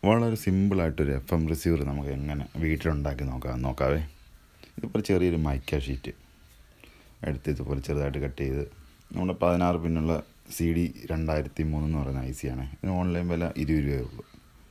വളരെ സിമ്പിളായിട്ടൊരു F M receiver നമുക്ക് എങ്ങനെ വീട്ടിലുണ്ടാക്കി നോക്കാം നോക്കാവേ ഇതുപോലെ ചെറിയൊരു മൈക്ക ഷീറ്റ് എടുത്ത് ഇതുപോലെ ചെറുതായിട്ട് കട്ട് ചെയ്ത് നമ്മുടെ പതിനാറ് പിന്നുള്ള സി ഡി രണ്ടായിരത്തി മൂന്ന് എന്ന് പറയുന്ന ഐ സി ആണ് ഇതിന് ഓൺലൈൻ വില ഇരുപത് രൂപയേ ഉള്ളൂ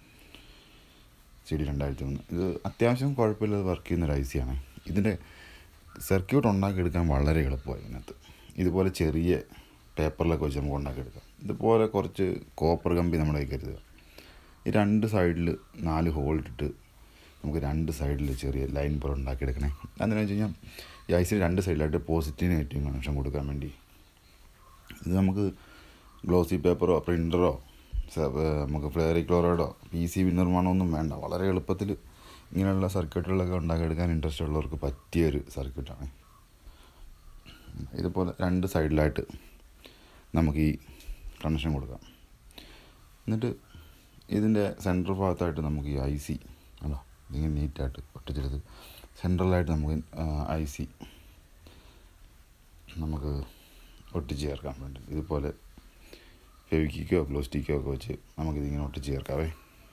സി ഡി രണ്ടായിരത്തി മൂന്ന് ഇത് അത്യാവശ്യം കുഴപ്പമില്ലാതെ വർക്ക് ചെയ്യുന്ന ഒരു ഐ സി ആണ് ഇതിൻ്റെ സർക്യൂട്ട് ഉണ്ടാക്കിയെടുക്കാൻ വളരെ എളുപ്പമായി ഇതിനകത്ത് ഇതുപോലെ ചെറിയ പേപ്പറിലൊക്കെ വെച്ച് നമുക്ക് ഉണ്ടാക്കിയെടുക്കാം ഇതുപോലെ കുറച്ച് കോപ്പർ കമ്പി നമ്മുടെ കയ്യിൽ കരുതുക ഈ രണ്ട് സൈഡിൽ നാല് ഹോൾ ഇട്ടിട്ട് നമുക്ക് രണ്ട് സൈഡിൽ ചെറിയ ലൈൻ പോലെ ഉണ്ടാക്കിയെടുക്കണേ അതെന്നു വെച്ച് കഴിഞ്ഞാൽ ഈ ഐസിൽ രണ്ട് സൈഡിലായിട്ട് പോസിറ്റീവ് നെഗറ്റീവ് കണക്ഷൻ കൊടുക്കാൻ വേണ്ടി ഇത് നമുക്ക് ഗ്ലോസി പേപ്പറോ പ്രിൻ്ററോ നമുക്ക് ഫ്ലെയറിക്ലോറൈഡോ പി സി ബി നിർമ്മാണമൊന്നും വേണ്ട വളരെ എളുപ്പത്തിൽ ഇങ്ങനെയുള്ള സർക്യൂട്ടുകളൊക്കെ ഉണ്ടാക്കിയെടുക്കാൻ ഇൻട്രസ്റ്റ് ഉള്ളവർക്ക് പറ്റിയൊരു സർക്യൂട്ടാണ് ഇതുപോലെ രണ്ട് സൈഡിലായിട്ട് നമുക്ക് ഈ കണക്ഷൻ കൊടുക്കാം എന്നിട്ട് ഇതിൻ്റെ സെൻട്രൽ ഭാഗത്തായിട്ട് നമുക്ക് ഈ ഐ സി അല്ല ഇതിങ്ങനെ നീറ്റായിട്ട് ഒട്ടിച്ചെടുത്ത് സെൻട്രലായിട്ട് നമുക്ക് ഐ സി നമുക്ക് ഒട്ടിച്ച് ചേർക്കാൻ വേണ്ടി ഇതുപോലെ ഫെവിക്കിക്കോ ഗ്ലോസ്റ്റിക്കോ ഒക്കെ വെച്ച് നമുക്കിതിങ്ങനെ ഒട്ടിച്ച് ചേർക്കാവേ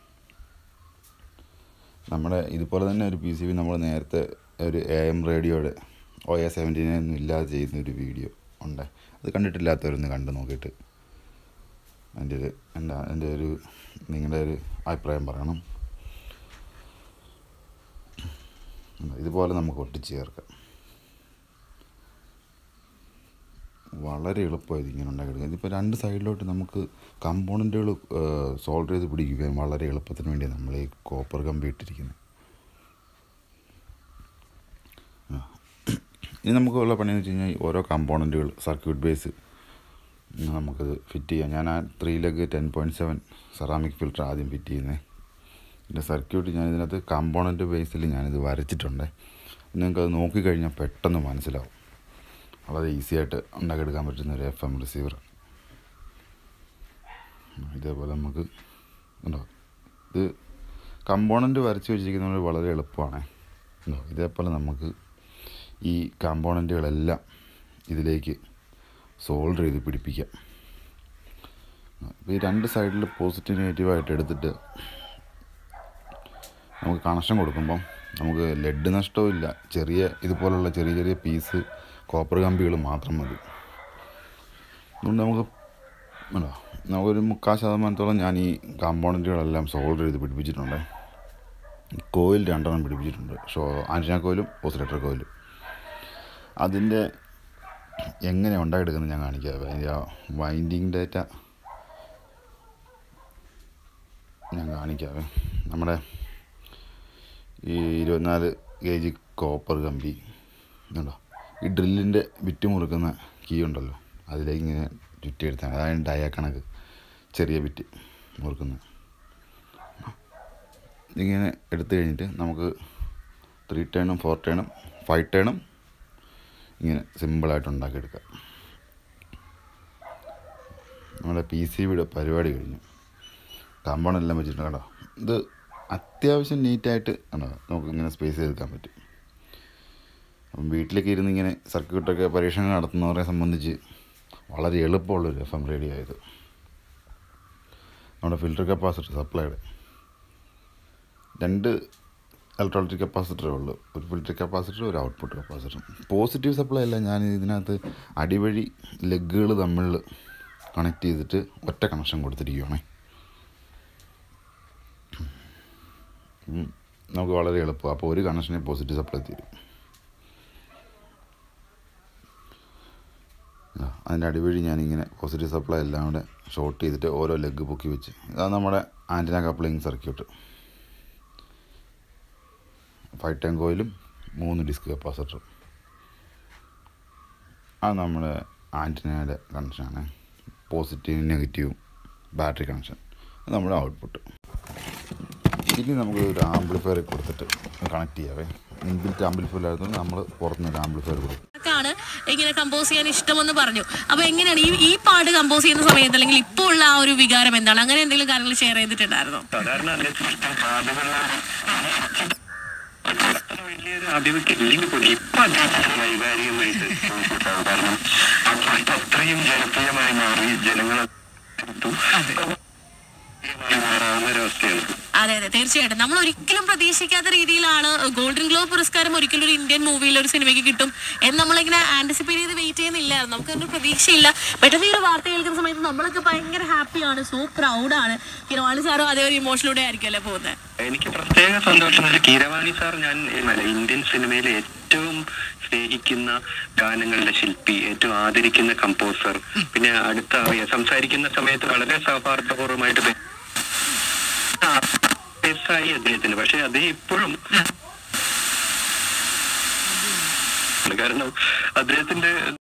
നമ്മുടെ ഇതുപോലെ തന്നെ ഒരു പി സി ബി നമ്മൾ നേരത്തെ ഒരു എ എം റേഡിയോയുടെ ഒ എ സെവൻറ്റീനൊന്നും ഇല്ലാതെ ചെയ്യുന്ന ഒരു വീഡിയോ ഉണ്ട് അത് കണ്ടിട്ടില്ലാത്തവരൊന്ന് കണ്ട് നോക്കിയിട്ട് അതിൻ്റെ ഒരു എന്താ അതിൻ്റെ ഒരു നിങ്ങളുടെ ഒരു അഭിപ്രായം പറയണം ഇതുപോലെ നമുക്ക് ഒട്ടിച്ച് ചേർക്കാം വളരെ എളുപ്പമായി ഇതിങ്ങനെ ഉണ്ടാക്കിയെടുക്കാം ഇതിപ്പോൾ രണ്ട് സൈഡിലോട്ട് നമുക്ക് കമ്പോണൻറ്റുകൾ സോൾവ് ചെയ്ത് പിടിക്കുകയും വളരെ എളുപ്പത്തിന് വേണ്ടി നമ്മൾ ഈ കോപ്പർ കമ്പി ഇട്ടിരിക്കുന്നത് ഇനി നമുക്കുള്ള പണിയെന്ന് വെച്ച് കഴിഞ്ഞാൽ ഓരോ കമ്പോണൻറ്റുകൾ സർക്യൂട്ട് ബേസ് നമുക്കത് ഫിറ്റ് ചെയ്യാം ഞാൻ ആ three leg ten point seven ceramic filter ആദ്യം ഫിറ്റ് ചെയ്യുന്നത് പിന്നെ സർക്യൂട്ട് ഞാൻ ഇതിനകത്ത് കമ്പോണൻറ്റ് ബേസിൽ ഞാനിത് വരച്ചിട്ടുണ്ട് നിങ്ങൾക്കത് നോക്കിക്കഴിഞ്ഞാൽ പെട്ടെന്ന് മനസ്സിലാവും വളരെ ഈസി ആയിട്ട് ഉണ്ടാക്കിയെടുക്കാൻ പറ്റുന്ന ഒരു എഫ് എം റിസീവർ ഇതേപോലെ നമുക്ക് ഉണ്ടോ ഇത് കമ്പോണൻറ്റ് വരച്ച് വെച്ചിരിക്കുന്നത് വളരെ എളുപ്പമാണ് ഉണ്ടോ ഇതേപോലെ നമുക്ക് ഈ കമ്പോണൻറ്റുകളെല്ലാം ഇതിലേക്ക് സോൾഡർ ചെയ്ത് പിടിപ്പിക്കാം അപ്പോൾ ഈ രണ്ട് സൈഡിൽ പോസിറ്റീവ് നെഗറ്റീവായിട്ട് എടുത്തിട്ട് നമുക്ക് കണക്ഷൻ കൊടുക്കുമ്പം നമുക്ക് ലെഡ് നഷ്ടവും ഇല്ല ചെറിയ ഇതുപോലുള്ള ചെറിയ ചെറിയ പീസ് കോപ്പർ കമ്പികൾ മാത്രം മതി അതുകൊണ്ട് നമുക്ക് ഉണ്ടോ നമുക്കൊരു മുക്കാൽ ശതമാനത്തോളം ഞാൻ ഈ കമ്പോണൻറ്റുകളെല്ലാം സോൾഡർ ചെയ്ത് പിടിപ്പിച്ചിട്ടുണ്ട് കോയിൽ രണ്ടെണ്ണം പിടിപ്പിച്ചിട്ടുണ്ട് ഷോ ആൻറ്റിന കോയിലും ഓസിലേറ്റർ കോയിലും അതിൻ്റെ എങ്ങനെ ഉണ്ടാക്കിയെടുക്കുന്നത് ഞാൻ കാണിക്കാം അതിൻ്റെ ആ വൈൻഡിങ് ഡേറ്റ ഞാൻ കാണിക്കാവേ നമ്മുടെ ഈ ഇരുപത്തിനാല് ഗേജ് കോപ്പർ കമ്പി ഉണ്ടോ ഈ ഡ്രില്ലിൻ്റെ വിറ്റ് മുറുക്കുന്ന കീ ഉണ്ടല്ലോ അതിലേക്ക് ഇങ്ങനെ ചുറ്റിയെടുത്താണ് അതായത് ഡയ കണക്ക് ചെറിയ ബിറ്റ് മുറുക്കുന്നത് ഇങ്ങനെ എടുത്തു കഴിഞ്ഞിട്ട് നമുക്ക് ത്രീ ടേണും ഫോർ ടേണും ഫൈവ് ടേണും ഇങ്ങനെ സിമ്പിളായിട്ട് ഉണ്ടാക്കിയെടുക്കാം നമ്മുടെ പി സി ബിയുടെ പരിപാടി കഴിഞ്ഞു കമ്പോണെല്ലാം എല്ലാം വെച്ചിട്ടുണ്ട് കേട്ടോ ഇത് അത്യാവശ്യം നീറ്റായിട്ട് ആണ് നമുക്ക് ഇങ്ങനെ സ്പേസ് ചെയ്തെടുക്കാൻ പറ്റും അപ്പം വീട്ടിലൊക്കെ ഇരുന്ന് ഇങ്ങനെ സർക്യൂട്ടൊക്കെ പരീക്ഷണങ്ങൾ നടത്തുന്നവരെ സംബന്ധിച്ച് വളരെ എളുപ്പമുള്ളൊരു എഫ് എം റേഡിയോ ആയത് നമ്മുടെ ഫിൽറ്റർ കപ്പാസിറ്റർ സപ്ലൈഡ് രണ്ട് ഇലക്ട്രോളിക് കപ്പാസിറ്ററേ ഉള്ളൂ ഒരു ഫിൽറ്റർ കപ്പാസിറ്റർ ഒരു ഔട്ട്പുട്ട് കപ്പാസിറ്റർ പോസിറ്റീവ് സപ്ലൈ അല്ല ഞാൻ ഇതിനകത്ത് അടിവഴി ലെഗുകൾ തമ്മിൽ കണക്ട് ചെയ്തിട്ട് ഒറ്റ കണക്ഷൻ കൊടുത്തിരിക്കുകയാണേ നമുക്ക് വളരെ എളുപ്പം അപ്പോൾ ഒരു കണക്ഷനെ പോസിറ്റീവ് സപ്ലൈ തീരും അതിൻ്റെ അടിവഴി ഞാനിങ്ങനെ പോസിറ്റീവ് സപ്ലൈ എല്ലാം കൂടെ ഷോർട്ട് ചെയ്തിട്ട് ഓരോ ലെഗ് പൊക്കി വെച്ച് ഇതാണ് നമ്മുടെ antenna coupling circuit five ten കോയിലും മൂന്ന് ഡിസ്ക് കപ്പാസിറ്ററും അത് നമ്മുടെ ആൻറ്റിനയുടെ കണക്ഷനാണ് പോസിറ്റീവും നെഗറ്റീവും ബാറ്ററി കണക്ഷൻ അത് നമ്മുടെ ഔട്ട്പുട്ട് ഇനി നമുക്ക് ഒരു ആംപ്ലിഫയർ കൊടുത്തിട്ട് കണക്ട് ചെയ്യാവേ ഇൻബിൽറ്റ് ആംപ്ലിഫയർ ആയിരുന്നു നമ്മൾ പുറത്തുനിന്ന് ഒരു ആംപ്ലിഫയർ കൊടുക്കും ാണ് ഇങ്ങനെ കമ്പോസ് ചെയ്യാൻ ഇഷ്ടമെന്ന് പറഞ്ഞു അപ്പൊ എങ്ങനെയാണ് ഈ ഈ പാട്ട് കമ്പോസ് ചെയ്യുന്ന സമയത്ത് അല്ലെങ്കിൽ ഇപ്പോൾ ഉള്ള ആ ഒരു വികാരം എന്താണ് അങ്ങനെ എന്തെങ്കിലും കാര്യങ്ങൾ ഷെയർ ചെയ്തിട്ടുണ്ടായിരുന്നോ സാധാരണ അല്ല അത്ര വലിയൊരു ആദ്യമൊക്കെ ഇല്ലെങ്കിൽ പോലും ഇപ്പൊ അദ്ദേഹത്തിന് വൈകാരികമായിട്ട് നോക്കിയിട്ടാണ് കാരണം ആ പാട്ട് അത്രയും ജനപ്രിയമായി മാറി ജനങ്ങൾ എടുത്തു മാറാവുന്ന ഒരവസ്ഥയാണ് അതെ അതെ തീർച്ചയായിട്ടും നമ്മൾ ഒരിക്കലും പ്രതീക്ഷിക്കാത്ത രീതിയിലാണ് ഗോൾഡൻ ഗ്ലോബ് പുരസ്കാരം ഒരിക്കലും ഒരു ഇന്ത്യൻ മൂവിയിൽ ഒരു സിനിമയ്ക്ക് കിട്ടും എന്ന് നമ്മളിങ്ങനെ ആന്റിസിപ്പേറ്റ് ചെയ്ത് വെയിറ്റ് ചെയ്യുന്നില്ലായിരുന്നു നമുക്കൊരു പ്രതീക്ഷയില്ല പെട്ടെന്ന് ഈ ഒരു വാർത്ത കേൾക്കുന്ന സമയത്ത് നമ്മളൊക്കെ ഭയങ്കര ഹാപ്പിയാണ് സോ പ്രൗഡാണ് കിരവാണി സാറും അതേ ഒരു ഇമോഷനിലൂടെ ആയിരിക്കും അല്ലേ പോകുന്നത് എനിക്ക് പ്രത്യേക സന്തോഷം എന്ന് വെച്ചാൽ കീരവാണി സാർ ഞാൻ അല്ല, ഇന്ത്യൻ സിനിമയിലെ ഏറ്റവും സ്നേഹിക്കുന്ന ഗാനങ്ങളുടെ ശില്പി ഏറ്റവും ആദരിക്കുന്ന കമ്പോസർ പിന്നെ അടുത്ത അറിയാം സംസാരിക്കുന്ന സമയത്ത് വളരെ സൗഹാർദ്ദപൂർവ്വമായിട്ട് പെ- ആ, വയസ്സായി അദ്ദേഹത്തിന് പക്ഷെ അദ്ദേഹം ഇപ്പോഴും കാരണം അദ്ദേഹത്തിന്റെ